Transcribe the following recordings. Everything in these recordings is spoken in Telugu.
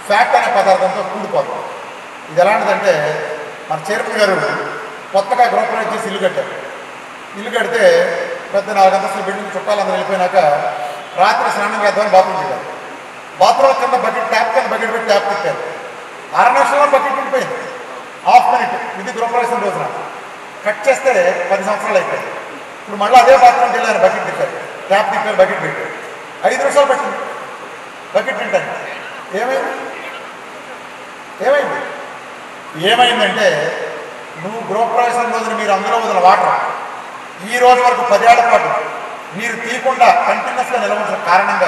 ఫ్యాట్ అనే పదార్థంతో కూడిపోతాం ఇది ఎలాంటిదంటే మన చైర్మన్ గారు కొత్తగా గృహప్రవేశం చేసి ఇల్లు కట్టారు ఇల్లు కడితే పెద్ద నాలుగు అంతస్తుల బిల్డింగ్ చుట్టాలందరూ వెళ్ళిపోయినాక రాత్రి స్నానం చేద్దామని బాత్రూమ్ వెళ్ళారు బాత్రూమ్ కింద బకెట్ ట్యాప్ కింద బకెట్ పెట్టి ట్యాప్ తిప్పారు అర నిమిషంలో బకెట్ ఉండిపోయింది హాఫ్ మినిట్ ఇది గృహప్రవేశం రోజున కట్ చేస్తే పది సంవత్సరాలు అయిపోయింది ఇప్పుడు మళ్ళీ అదే బాత్రూమ్కి వెళ్ళారు బకెట్ తిప్పారు ట్యాప్ తిప్పారు బకెట్ పెట్టారు ఐదు నిమిషాలు పట్టింది బకెట్ తింటాను ఏమైంది ఏమైంది ఏమైందంటే నువ్వు గృహప్రవేశం రోజున మీరు అందరూ వదిలిన వాటర్ ఈ రోజు వరకు పదేళ్ల పాటు మీరు తీయకుండా కంటిన్యూస్గా నిలవడం కారణంగా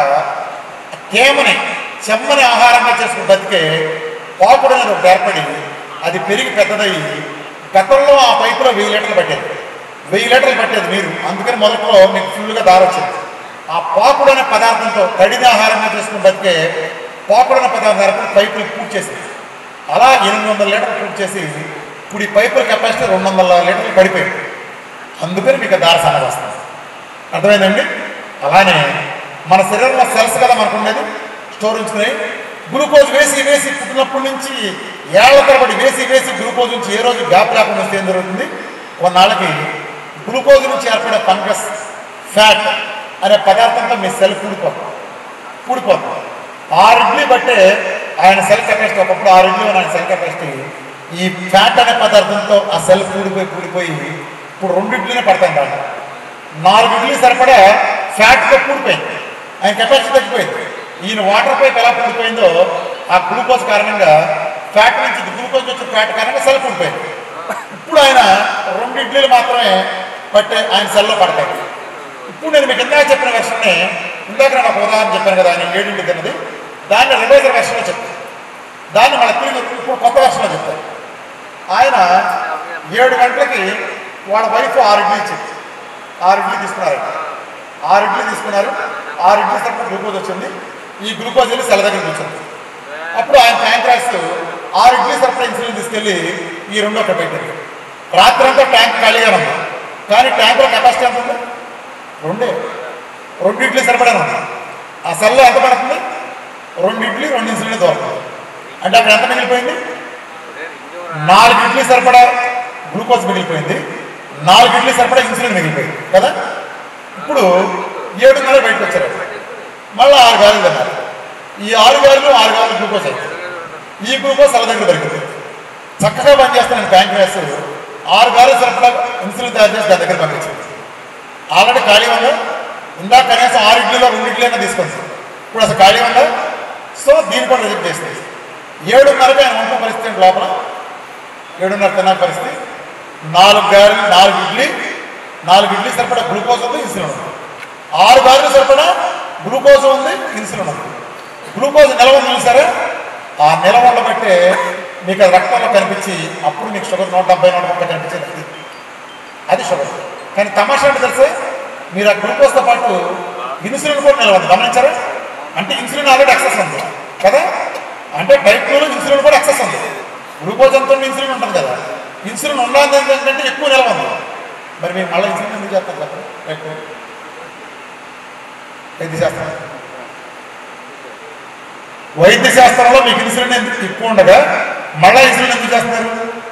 కేమని చెమ్మని ఆహారంగా చేసుకుని బతికే పాకుడు అనేది ఒకటి ఏర్పడి అది పెరిగి పెద్దదయ్యి గతంలో ఆ పైపులో వెయ్యి లీటర్లు పట్టేది వెయ్యి లీటర్లు పట్టేది మీరు అందుకని మొదట్లో మీకు ఫుల్గా దారొచ్చింది ఆ పాకుడు అనే పదార్థంతో తడిని ఆహారంగా చేసుకుని బతికే పాకుడు అనే పదార్థం ఏర్పడి పైపులు పూర్తి చేసింది అలా ఎనిమిది వందల లీటర్లు పూర్తి చేసి ఇప్పుడు ఈ పైపుల కెపాసిటీ రెండు వందల లీటర్లు పడిపోయింది అందుకని మీకు దార సమస్య వస్తుంది అర్థమైందండి అలానే మన శరీరంలో సెల్స్ కదా మనకు ఉండేది స్టోర్ ఉంచుకుని గ్లూకోజ్ వేసి వేసి పుట్టినప్పటి నుంచి ఏళ్ల తరబడి వేసి వేసి గ్లూకోజ్ నుంచి ఏ రోజు గ్యాప్ లేకుండా వస్తే ఏం జరుగుతుంది కొన్నాళ్ళకి గ్లూకోజ్ నుంచి ఏర్పడే ఫంగస్ ఫ్యాట్ అనే పదార్థంతో మీ సెల్ కూడిపోతుంది కూడిపోతుంది ఆరు ఇడ్లీ బట్టే ఆయన సెల్ కెపాసిటీ ఒకప్పుడు ఆరు ఇడ్లీ ఉన్న ఆయన సెల్ కెపాసిటీ ఈ ఫ్యాట్ అనే పదార్థంతో ఆ సెల్ కూడిపోయి కూడిపోయి ఇప్పుడు రెండు ఇడ్లీనే పడతాయి దాంట్లో నాలుగు ఇడ్లీ సరిపడా ఫ్యాట్తో కూడిపోయింది ఆయన కెపాసిటీ తగ్గిపోయింది ఈయన వాటర్ పైప్ ఎలా కూడిపోయిందో ఆ గ్లూకోజ్ కారణంగా ఫ్యాట్ నుంచి గ్లూకోజ్ వచ్చిన ఫ్యాట్ కారణంగా సెల్ కూడిపోయింది ఇప్పుడు ఆయన రెండు ఇడ్లీలు మాత్రమే పట్టే ఆయన సెల్లో పడతాయి ఇప్పుడు నేను మీకు ఇందాక చెప్పిన వెర్షన్ని ఇందాక నేను ఒక ఉదాహరణ చెప్పాను కదా ఆయన ఏడింటి తిన్నది దాన్ని రివైజర్ వెర్షన్లో చెప్తాను దాన్ని మళ్ళీ తిరిగి ఇప్పుడు కొత్త వెర్షన్లో చెప్తాను ఆయన ఏడు గంటలకి వాళ్ళ వైఫ్ ఆరు ఇడ్లీ ఇచ్చింది ఆరు ఇడ్లీ తీసుకున్నారు ఆరు ఇడ్లీ తీసుకున్నారు ఆరు ఇడ్లీ సరిపడా గ్లూకోజ్ వచ్చింది ఈ గ్లూకోజ్ వెళ్ళి సెల దగ్గర కూర్చుంది అప్పుడు ఆయన ట్యాంక్ ఆరు ఇడ్లీ సరిపడా ఇన్సులిన్ తీసుకెళ్ళి ఈ రెండు అక్కడ పెట్టింది రాత్రి అంతా ట్యాంక్ ఖాళీగా ఉంది కానీ ట్యాంకులో కెపాసిటీ ఎంత ఉంది రెండే రెండు ఇడ్లీ సరిపడానే ఉంది ఆ సెల్లో ఎంత పడుతుంది రెండు ఇడ్లీ రెండు ఇన్సులిన్ దొరుకుతుంది అంటే అక్కడ ఎంత మిగిలిపోయింది నాలుగు ఇడ్లీ సరిపడా గ్లూకోజ్ మిగిలిపోయింది నాలుగు ఇడ్లీ సరిపడా ఇన్సులిన్ మిగిలిపోయింది కదా ఇప్పుడు ఏడున్నర బయటకు వచ్చారు మళ్ళీ ఆరు గాలి తిన్నారు ఈ ఆరు గాలిలో ఆరు గాలి గ్లూకోజ్ అయింది ఈ గ్లూకోజ్ సెల దగ్గర దొరికింది చక్కగా పనిచేస్తున్న ప్యాంక్రియాస్ ఆరు గాలి సరిపడా ఇన్సులిన్ తయారు చేసి దాని దగ్గర పంపించింది ఆల్రెడీ ఖాళీ ఉందా ఇందాక కనీసం ఆరు ఇడ్లీలో రెండు ఇడ్లీ అయినా తీసుకుంది ఇప్పుడు అసలు ఖాళీ ఉందా సో దీన్ని కూడా రిజెక్ట్ చేస్తుంది ఏడున్నరకి ఆయన వంట పరిస్థితి ఏంటి లోపల ఏడున్నర తిన్న పరిస్థితి నాలుగు గారెలు నాలుగు ఇడ్లీ నాలుగు ఇడ్లీ సరిపడా గ్లూకోజ్ ఉంది ఇన్సులిన్ ఉంది ఆరు గారెలు సరిపడా గ్లూకోజ్ ఉంది ఇన్సులిన్ ఉంది గ్లూకోజ్ నిల్వ ఉంది చూసారా ఆ నిల్వ ఉండబట్టే మీకు అది రక్తంలో కనిపించి అప్పుడు మీకు షుగర్ నూట డెబ్బై నూట ముప్పై కనిపించేది అది అది షుగర్ కానీ తమాషా అంటే తెలుసా మీరు ఆ గ్లూకోజ్తో పాటు ఇన్సులిన్ కూడా నిలవద్దు గమనించారా అంటే ఇన్సులిన్ ఆల్రెడీ ఎక్సెస్ ఉంది కదా అంటే టైప్ టూలో ఇన్సులిన్ కూడా ఎక్సెస్ ఉంది గ్లూకోజ్ ఎంత ఉన్న ఇన్సులిన్ ఉంటుంది కదా ఇన్సులిన్ ఉండాలి ఏంటంటే ఎక్కువ నిలవ ఉంది మరి మీరు మళ్ళీ ఇన్సులిన్ ఎందుకు చేస్తారు కదా టైప్ టూ వైద్య శాస్త్రం వైద్య శాస్త్రంలో మీకు ఇన్సులిన్ ఎందుకు ఎక్కువ ఉండగా మళ్ళీ ఇన్సులిన్ ఎందుకు చేస్తున్నారు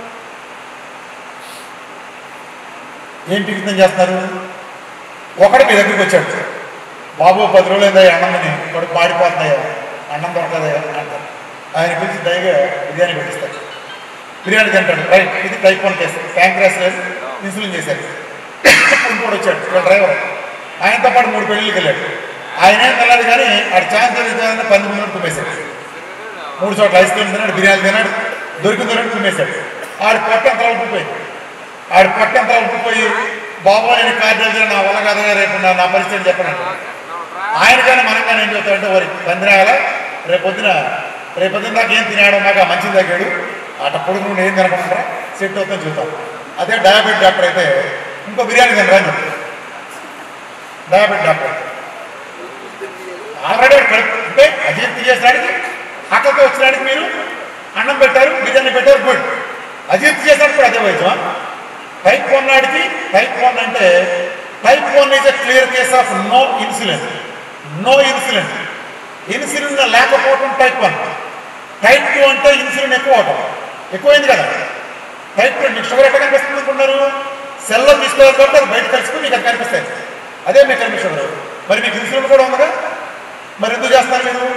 ఏం టిఫిన్ చేస్తున్నారు ఒకడు మీ దగ్గరికి వచ్చాడు బాబు పది రోజులు ఏందా అన్నం తిని కొడుకు మాడిపోతున్నాయా అన్నం దొరకదయా అంటారు ఆయన పిలిచి దయగా బిర్యానీ పెట్టిస్తారు బిర్యానీ తింటాడు రైట్ ఇది టైప్ వన్ కేసు ప్యాంక్రాస్ లేదు ఇన్సులిన్ చేశారు ఇంకోటి వచ్చాడు వీళ్ళ డ్రైవర్ ఆయనతో పాటు మూడు పెళ్ళిళ్ళకి వెళ్ళాడు ఆయన ఏం వెళ్ళాడు కానీ ఆడు ఛాన్స్ ఇద్దామని పంది ముందు కుమ్మేశాడు మూడు చోట్ల ఐస్ క్రీమ్ తిన్నాడు బిర్యానీ తిన్నాడు దొరికిన దొరికి కుమ్మేశాడు ఆడి పొట్ట ఎంత ఉప్పిపోయింది ఆడి పొట్ట ఎంత ఉప్పిపోయి బాబు నేను కార్డు నా వల్ల కదా రేపు నా నా పరిస్థితి చెప్పనండి ఆయన కానీ మనం కానీ ఏం చెప్తాడంటే వారి పందిరాగల రేపు పొద్దున రేపు పొద్దున దాకా ఏం తినాడో మాకు ఆ మంచిది తగ్గాడు అట్ట పొడుగు నుండి ఏం తినకుండా సెట్ అవుతాం చూద్దాం అదే డయాబెట్ డాక్టర్ అయితే ఇంకో బిర్యానీ తినరా అని చెప్తాడు డయాబెట్ డాక్టర్ ఆల్రెడీ కడుపు అంటే అజీర్తి చేసినాడికి అక్కడికి వచ్చినాడికి మీరు అన్నం పెట్టారు బిర్యానీ పెట్టారు గుడ్ అజీర్తి చేసినప్పుడు కూడా అదే వైద్యం టైప్ వన్ నాడికి టైప్ వన్ అంటే type one is a clear case of no insulin no insulin insulin లేకపోవటం టైప్ వన్ టైప్ టూ అంటే ఇన్సులిన్ ఎక్కువ అవటం ఎక్కువైంది కదా టైప్ టూ మీకు షుగర్ ఎట్లా కనిపిస్తుంది అనుకున్నారు సెల్లో తీసుకోవాలి కాబట్టి అది బయట కలుసుకుని మీకు అది కనిపిస్తుంది అదే మెకానిక్ షుగర్ మరి మీకు ఇన్సులిన్ కూడా ఉందిగా మరి ఎందుకు చేస్తారు మీరు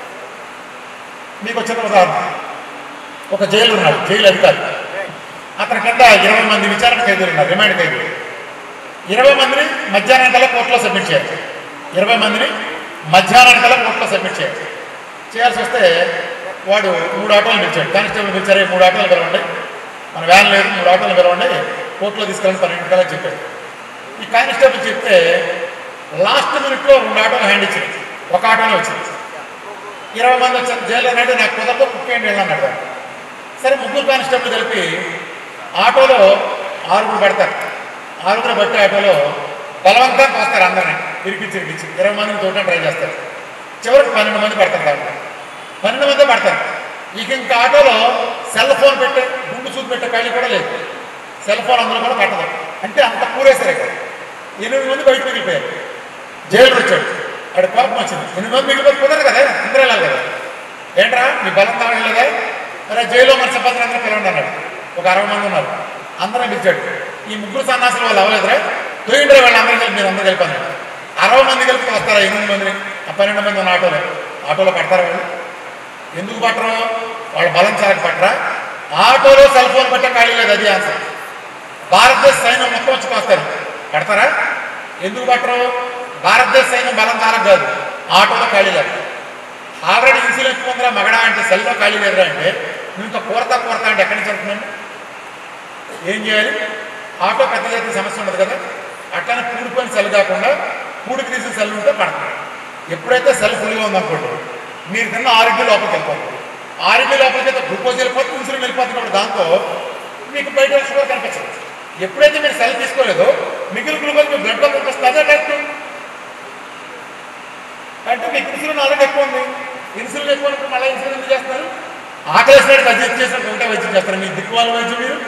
మీకు వచ్చిన ఉదాహరణ ఒక జైలు ఉన్నాడు జైలు అధికారి అతని కింద ఇరవై మంది విచారణ ఖైదీలు ఉన్నారు రిమాండ్ ఖైదీలు ఇరవై మందిని మధ్యాహ్నం కల్లా కోర్టులో సబ్మిట్ చేయాలి ఇరవై మందిని మధ్యాహ్నం కల్లా కోర్టులో సబ్మిట్ చేయాలి చేయాల్సి వస్తే వాడు మూడు ఆటోలు పిలిచాడు కానిస్టేబుల్ పిలిచారు "ఈ మూడు ఆటోలు పిలవండి మన వ్యాన్ లేదు మూడు ఆటోలు పిలవండి కోర్టులో తీసుకెళ్ళి పన్నెండు కల్లా చెప్పాడు ఈ కానిస్టేబుల్ చెప్తే లాస్ట్ మినిట్లో రెండు ఆటోలు హ్యాండ్ ఇచ్చింది ఒక ఆటోనే వచ్చింది ఇరవై మంది వచ్చారు జైల్లో అంటే నాకు కుదరదు కుక్కేంటి వెళ్ళన్నాడు వాడు. సరే ముగ్గురు కానిస్టేబుల్ కలిపి ఆటోలో ఆరుగురు పడతారు ఆరుగురు బట్టి ఆటోలో బలవంతంగా వస్తారు అందరిని ఇరికిచ్చి ఇరికిచ్చి ఇరవై మందిని తోటం ట్రై చేస్తారు చివరికి పన్నెండు మంది పడతారు దాంట్లో పన్నెండు మంది పడతారు ఇక ఇంకా ఆటోలో సెల్ ఫోన్ పెట్టే గుండు చూసి పెట్టే ఖాళీ కూడా లేదు సెల్ ఫోన్ అందులో కూడా పట్టదు అంటే అంత పూరేసరే కదా ఎనిమిది మంది బయట మిగిలిపోయారు జైలు వచ్చాడు అక్కడ కోపం వచ్చింది ఎనిమిది మంది మిగిలిపోతే కుదరదు కదా అందరూ వెళ్ళాలి కదా ఏంట్రా మీ బలం తాగలేదా అరే జైల్లో మన సిబ్బంది అందరూ పిలవండి అన్నాడు ఒక అరవై మంది ఉన్నారు అందరం పిలిచాడు ఈ ముగ్గురు సన్నాసులు వాళ్ళు అవ్వలేదురా తొయ్యండిరా వాళ్ళు అందరూ కలిపి మీరు అందరూ కలిపి అన్నాడు అరవై మంది కలిపి వస్తారా ఎనిమిది మందిని ఆ పన్నెండు మంది ఉన్న ఆటోలో ఆటోలో పడతారా వాళ్ళు ఎందుకు పట్టరు వాళ్ళ బలం చాలక పట్టరా ఆటోలో సెల్ ఫోన్ పట్టే ఖాళీ లేదు అది ఆన్సర్ భారతదేశ సైన్యం మొత్తం వచ్చి వస్తారు పడతారా ఎందుకు పట్టరు భారతదేశ సైన్యం బలం చాలక కాదు ఆటోలో ఖాళీ లేదు ఆల్రెడీ ఇన్సూరెన్స్ పొందరా మగడా అంటే సెల్లో ఖాళీ లేదురా అంటే నువ్వు ఇంకా కూరతా కూరతా అంటే ఎక్కడి నుంచి వెళ్తుందండి ఏం చేయాలి ఆటో పెద్ద చేతి సమస్య ఉండదు కదా అట్లనే పూడిపోయిన సెల్ కాకుండా పూడికి తీసిన సెల్ ఉంటే పడతాయి ఎప్పుడైతే సెల్ ఫుల్గా ఉందనుకోండి మీరు తిన్న ఆరోగ్య లోపలికి వెళ్ళిపోతుంది ఆరోగ్య లోపలికి అయితే గ్లూకోజ్ వెళ్ళిపోతే ఇన్సులిన్ వెళ్ళిపోతున్నప్పుడు దాంతో మీకు బయట షుగర్ కనిపించదు ఎప్పుడైతే మీరు సెల్ తీసుకోలేదో మిగిలిన గ్లూకోజ్ మీ బ్లడ్లో కనిపిస్తుంది అదే టైప్ అంటే మీకు ఇన్సులిన్ ఆల్రెడీ ఎక్కువ ఉంది ఇన్సులిన్ ఎక్కువ ఉన్నప్పుడు మళ్ళీ ఇన్సులిన్ ఎందుకు చేస్తున్నారు ఆకలేసినట్టు అది చేసినట్టు ఒకటే వైద్యం చేస్తారు మీ దిక్కుమాల వైద్యం మీరు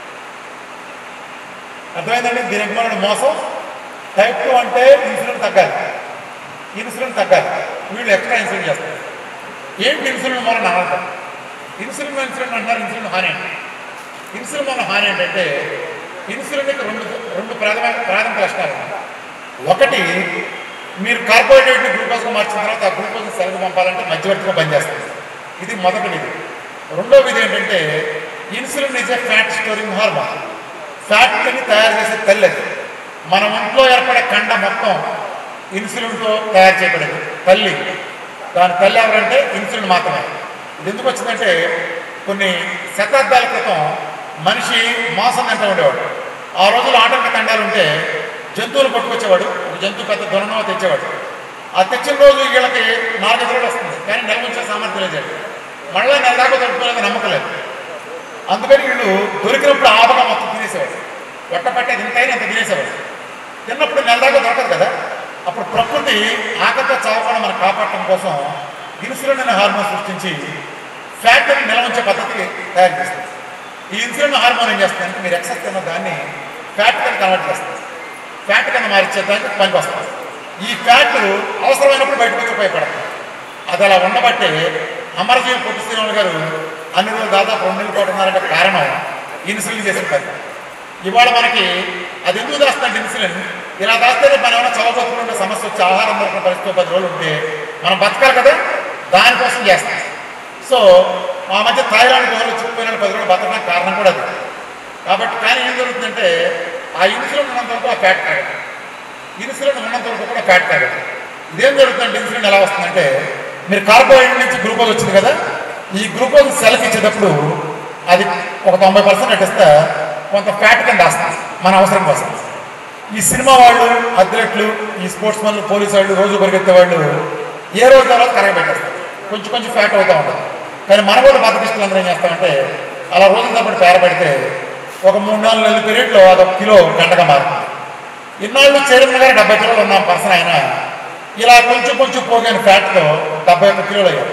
అర్థమైందండి దీనికి మన మోసం టైప్ టూ అంటే ఇన్సులిన్ తగ్గాలి ఇన్సులిన్ తగ్గాలి వీళ్ళు ఎక్స్ట్రా ఇన్సులిన్ చేస్తారు ఏంటి ఇన్సులిన్ మూలన అనంటారు ఇన్సులిన్ ఇన్సులిన్ అంటారు ఇన్సులిన్ హాని అంటే ఇన్సులిన్ మూలన హాని ఏంటంటే ఇన్సులిన్కి రెండు రెండు ప్రాథమిక ప్రాథమిక లక్షణాలు ఉన్నాయి. ఒకటి మీరు కార్బోహైడ్రేట్ని గ్లూకోజ్గా మార్చిన తర్వాత ఆ గ్లూకోజ్ సెల్కి పంపాలంటే మధ్యవర్తిగా పనిచేస్తుంది ఇది మొదటి విధి రెండో విధి ఏంటంటే insulin is a fat storing hormone ఫ్యాట్ని తయారు చేసే తల్లి అది మన ఒంట్లో ఏర్పడే కండ మొత్తం ఇన్సులిన్తో తయారు చేయబడేది తల్లి దాని తల్లి ఎవరంటే ఇన్సులిన్ మాత్రమే ఇది ఎందుకు వచ్చిందంటే కొన్ని శతాబ్దాల క్రితం మనిషి మాంసం తింటూ ఉండేవాడు ఆ రోజులు ఆటంక తండాలు ఉంటే జంతువులు పట్టుకొచ్చేవాడు ఒక జంతువు పెద్ద దురణం తెచ్చేవాడు ఆ తెచ్చిన రోజు వీళ్ళకి నాలుగైదు రోజులు వస్తుంది కానీ నెల ఉంచే సామర్థ్యం లేదు మళ్ళీ నెల దాకా దొరుకుతున్నది నమ్మకం లేదు అందుకని వీళ్ళు దొరికినప్పుడు ఆపగా మొత్తం తినేసేవాడు వెట్ట పట్టేది ఇంతైనా ఇంత తినేసేవాడు తిన్నప్పుడు నెల దాకా దొరకదు కదా అప్పుడు ప్రకృతి ఆకలితో చావకుండా మనం కాపాడటం కోసం ఇన్సులిన్ అనే హార్మోన్ సృష్టించి ఫ్యాట్ని నిల్వ ఉంచే పద్ధతి తయారు చేస్తుంది ఈ ఇన్సులిన్ హార్మోన్ ఏం చేస్తుంది అంటే మీరు ఎక్సెస్ తిన్న దాన్ని ఫ్యాట్ కింద కన్వర్ట్ చేస్తుంది ఫ్యాట్ కింద మార్చేదానికి పనికి వస్తుంది ఈ ఫ్యాట్ అవసరమైనప్పుడు బయటకు వచ్చి ఉపయోగపడుతుంది అది అలా ఉండబట్టే అమరజీవి పొట్టి శ్రీరాములు గారు అన్ని రోజులు దాదాపు రెండు నెలలు పాటు ఉన్నారంటే కారణం ఇన్సులిన్ చేసిన పని ఇవాళ మనకి అది ఎందుకు దాస్తుందంటే ఇన్సులిన్ ఇలా దాస్తేనే మనం ఏమైనా చవబోతుకుంటే సమస్య వచ్చి ఆహారం దొరికిన పరిస్థితి పది రోజులు ఉంటే మనం బతకాలి కదా దానికోసం చేస్తాం సో ఆ మధ్య థాయిలాండ్ గోలు చిక్కుపోయిన పది రోజులు బతకడానికి కారణం కూడా అది కాబట్టి కానీ ఏం జరుగుతుందంటే ఆ ఇన్సులిన్ ఉన్నంత వరకు ఆ ఫ్యాట్ తాగదు ఇన్సులిన్ ఉన్నంత వరకు కూడా ఫ్యాట్ తాగదు ఇదేం జరుగుతుందంటే ఇన్సులిన్ ఎలా వస్తుందంటే మీరు కార్బోహైడ్రేట్ నుంచి గ్లూకోజ్ వచ్చింది కదా ఈ గ్లూకోజ్ సెల్కి ఇచ్చేటప్పుడు అది ఒక తొంభై పర్సెంట్ అట్టిస్తే కొంత ఫ్యాట్ కింద వస్తుంది మన అవసరం కోసం ఈ సినిమా వాళ్ళు అథ్లెట్లు ఈ స్పోర్ట్స్ మన్లు పోలీసు వాళ్ళు రోజు పరిగెత్తే వాళ్ళు ఏ రోజు తర్వాత కరగబెట్టేస్తారు కొంచెం కొంచెం ఫ్యాట్ అవుతూ ఉంటుంది కానీ మన వాళ్ళు బతకిస్తులు అందరూ ఏం చేస్తామంటే అలా రోజుల తప్పటి పేరబెడితే ఒక మూడు నాలుగు నెలల పీరియడ్లో అదొక కిలో గంటగా మారుతుంది ఇన్నాళ్ళు చైర్మన్ గారు డెబ్బై కిలోలు ఉన్న పర్సన్ ఆయన ఇలా కొంచెం కొంచెం పోగిన ఫ్యాట్తో డెబ్బై ఒక్క కిలోలు అయ్యారు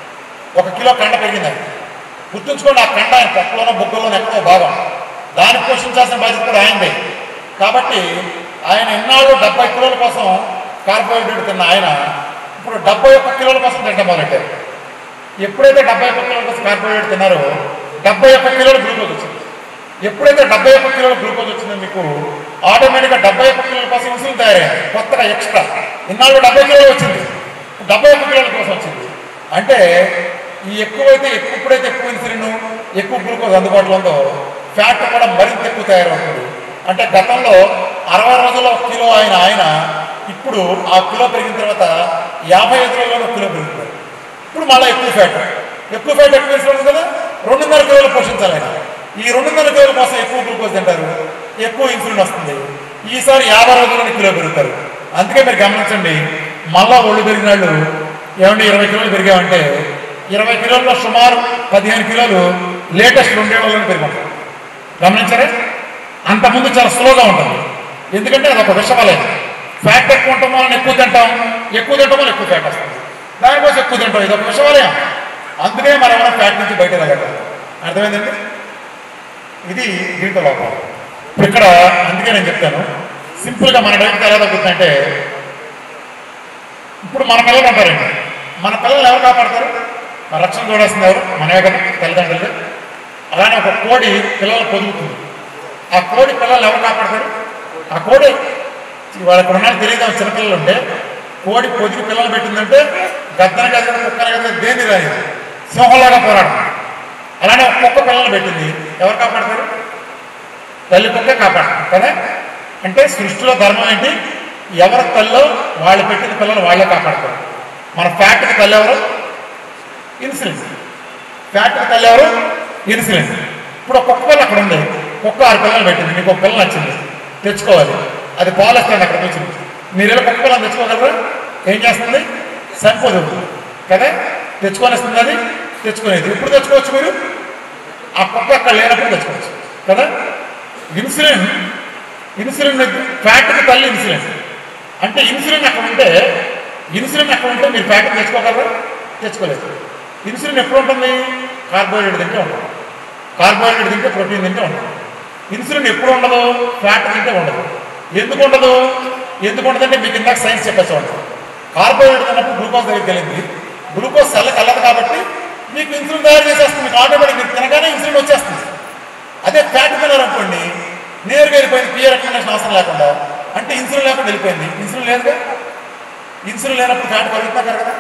ఒక కిలో కండ పెరిగిందండి గుర్తుంచుకోండి ఆ కండ ఆయన పక్కలోనో బొగ్గలోనో ఎక్కడో భాగం దాన్ని పోషించాల్సిన బాధ్యత కూడా ఆయనదే కాబట్టి ఆయన ఎన్నాళ్ళు డెబ్బై కిలోల కోసం కార్బోహైడ్రేట్ తిన్న ఆయన ఇప్పుడు డెబ్బై ఒక్క కిలోల కోసం తింటాం మొదలెట్టారు ఎప్పుడైతే డెబ్బై ఒక్క కిలోల కోసం కార్బోహైడ్రేట్ తిన్నారో డెబ్బై ఒక్క కిలోల గ్లూకోజ్ వచ్చింది ఎప్పుడైతే డెబ్బై ఒక్క కిలోల గ్లూకోజ్ వచ్చిందో మీకు ఆటోమేటిక్గా డెబ్బై ఒక్క కిలోల కోసం ఇన్సులిన్ తయారైంది కొత్తగా ఎక్స్ట్రా ఇన్నాళ్ళు డెబ్బై కిలోలు వచ్చింది డెబ్బై ఒక్క కిలోల కోసం వచ్చింది అంటే ఈ ఎక్కువైతే ఎక్కువ ఎప్పుడైతే ఎక్కువ ఇన్సులిన్ ఎక్కువ గ్లూకోజ్ అందుబాటులో ఉందో ఫ్యాట్ కూడా మరింత ఎక్కువ తయారవుతుంది అంటే గతంలో అరవై రోజుల్లో ఒక కిలో ఆయన ఆయన ఇప్పుడు ఆ కిలో పెరిగిన తర్వాత యాభై ఐదు రోజుల్లో ఒక కిలో పెరుగుతుంది ఇప్పుడు మళ్ళీ ఎక్కువ ఫ్యాట్ ఎక్కువ ఫ్యాట్ ఎక్కువ వేసుకోవడం కదా రెండున్నర కిలోలు పోషించాలి ఆయన ఈ రెండున్నర కిలోల కోసం ఎక్కువ గ్లూకోజ్ తింటారు ఎక్కువ ఇన్సులిన్ వస్తుంది ఈసారి యాభై రోజుల్లోనే కిలో పెరుగుతారు అందుకే మీరు గమనించండి మళ్ళా ఒళ్ళు పెరిగిన వాళ్ళు ఏమంటే ఇరవై కిలోలు పెరిగామంటే ఇరవై కిలోల్లో సుమారు పదిహేను కిలోలు లేటెస్ట్ రెండేళ్లలో పెరుగుతారు గమనించారా అంతకుముందు చాలా స్లోగా ఉంటుంది ఎందుకంటే అది ఒక విషవలయం ఫ్యాట్ ఎక్కువ ఉండటం వలన ఎక్కువ తింటాం ఎక్కువ తింటాం వల్ల ఎక్కువ ఫ్యాట్ వస్తుంది దానికోసం ఎక్కువ తింటాం ఇది ఒక విషవలయం అందుకే మనం ఏమైనా ఫ్యాట్ నుంచి బయట రాగలం అర్థమైందండి ఇది దీంట్లో లోపం ఇప్పుడు ఇక్కడ అందుకే నేను చెప్తాను సింపుల్గా మన డైట్ ఎలా తగ్గుతుందంటే ఇప్పుడు మన పిల్లలు ఉంటారండి మన పిల్లలు ఎవరు కాపాడతారు మన రక్షణ చూడాల్సింది ఎవరు మనమే కదా తల్లిదండ్రులు అలానే ఒక కోడి పిల్లలు పొదుగుతుంది ఆ కోడి పిల్లలు ఎవరు కాపాడతారు ఆ కోడి వాళ్ళకి ఉన్నాళ్ళు తెలియదు చిన్నపిల్లలు ఉంటే కోడి పొదిగి పిల్లలు పెట్టిందంటే గద్దన గద్దన కుక్కన గద్దన దేని రాదు సింహంలాగా పోరాడు అలానే ఒక కుక్క పిల్లలు పెట్టింది ఎవరు కాపాడతారు తల్లి కుక్క కాపాడతారు కదా అంటే సృష్టిలో ధర్మం ఏంటి ఎవరి తల్లో వాళ్ళు పెట్టిన పిల్లలు వాళ్ళే కాపాడతారు మన ఫ్యాట్కి తల్లి ఎవరు ఇన్సులిన్ ఫ్యాట్కి తల్లి ఎవరు ఇన్సులిన్ ఇప్పుడు ఒక కుక్క పిల్ల అక్కడ ఉంది కుక్క ఆరు పిల్లలు పెట్టింది మీకు ఒక పిల్ల నచ్చింది తెచ్చుకోవాలి అది పాలు వస్తుంది అక్కడికి వచ్చింది మీరు ఇలా కుక్క పిల్లలు తెచ్చుకోగలరా ఏం చేస్తుంది సరిపోదు కదా తెచ్చుకొని వస్తుంది అది తెచ్చుకునేది ఇప్పుడు తెచ్చుకోవచ్చు మీరు ఆ కుక్క అక్కడ లేనప్పుడు తెచ్చుకోవచ్చు కదా ఇన్సులిన్ ఇన్సులిన్ ఫ్యాట్కి తల్లి ఇన్సులిన్ అంటే ఇన్సులిన్ అక్కడ ఉంటే ఇన్సులిన్ అక్కడ ఉంటే మీరు ఫ్యాట్ తెచ్చుకోగలరా తెచ్చుకోలేదు ఇన్సులిన్ ఎప్పుడు ఉంటుంది కార్బోహైడ్రేట్ తింటే ఉంటుంది కార్బోహైడ్రేట్ తింటే ప్రోటీన్ తింటే ఉంటుంది ఇన్సులిన్ ఎప్పుడు ఉండదు ఫ్యాట్ తింటే ఉండదు ఎందుకు ఉండదు ఎందుకు ఉండదంటే మీకు ఇందాక సైన్స్ చెప్పచ్చు ఉంటుంది కార్బోహైడ్రేట్ తిన్నప్పుడు గ్లూకోజ్ దగ్గరికి వెళ్ళింది గ్లూకోజ్ సెల్లకి వెళ్ళదు కాబట్టి మీకు ఇన్సులిన్ తయారు చేసేస్తుంది మీకు ఆటోమేటిక్ మీరు తినగానే ఇన్సులిన్ వచ్చేస్తుంది అదే ఫ్యాట్ తినారనుకోండి నేరుగా వెళ్ళిపోయింది పిఏ రికమెండేషన్ అవసరం లేకుండా అంటే ఇన్సులిన్ లేకుండా వెళ్ళిపోయింది ఇన్సులిన్ లేదుగా ఇన్సులిన్ లేనప్పుడు ఫ్యాట్ కలుగుతున్నా కదా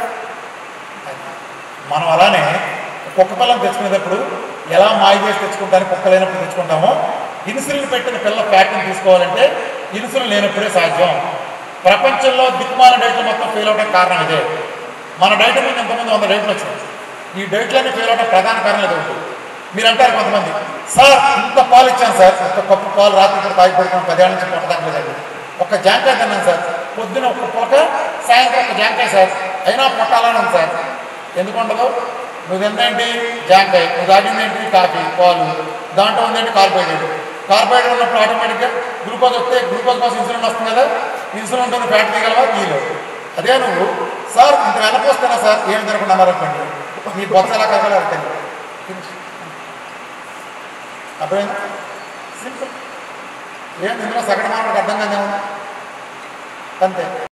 మనం అలానే కుక్క పిల్లని తెచ్చుకునేటప్పుడు ఎలా మాయ చేసి తెచ్చుకుంటానికి కుక్క లేనప్పుడు తెచ్చుకుంటామో ఇన్సులిన్ పెట్టిన పిల్ల ఫ్యాట్ని తీసుకోవాలంటే ఇన్సులిన్ లేనప్పుడే సాధ్యం ప్రపంచంలో దిక్మాల డైట్లు మొత్తం ఫెయిల్ అవడానికి కారణం ఇదే మన డైట్ మీద ఎంతమంది వంద డైట్లు వచ్చినాయి ఈ డైట్లన్నీ ఫెయిల్ అవడం ప్రధాన కారణం ఇది ఒకటి మీరు అంటారు కొంతమంది సార్ ఇంత పాలు ఇచ్చాను సార్ ఇంత కప్పు పాలు రాత్రి కూడా తాగి పడుకున్నాను పదేళ్ళ నుంచి పొట్ట తగ్గలేదండి ఒక జాంకాయ తిన్నాను సార్ పొద్దున ఒక పొలక సాయంత్రం ఒక జాంకాయ సార్ అయినా పొట్టాలని ఉంది సార్ ఎందుకు ఉండదు నువ్వు తిందేంటి జాంకాయ నువ్వు తాగింది ఏంటి కాఫీ పాలు దాంట్లో ఉందేంటి కార్బోహైడ్రేట్ కార్బోహైడ్రేట్ ఉన్నప్పుడు ఆటోమేటిక్గా గ్లూకోజ్ వస్తే గ్లూకోజ్ కోసం ఇన్సులిన్ వస్తుంది కదా ఇన్సులిన్ ఉంటుంది ఫ్యాట్ తీయగలవా తీయలేవు అదే నువ్వు సార్ ఇంత వెనపోస్తున్నా సార్ ఏం తినకుండా అన్నారనుకోండి నీ బొత్స ఎలా కలగలేదు అర్థమైంది సింపుల్ ఏం ఇందులో సగటు మానవుడికి అర్థం కాదే అంతే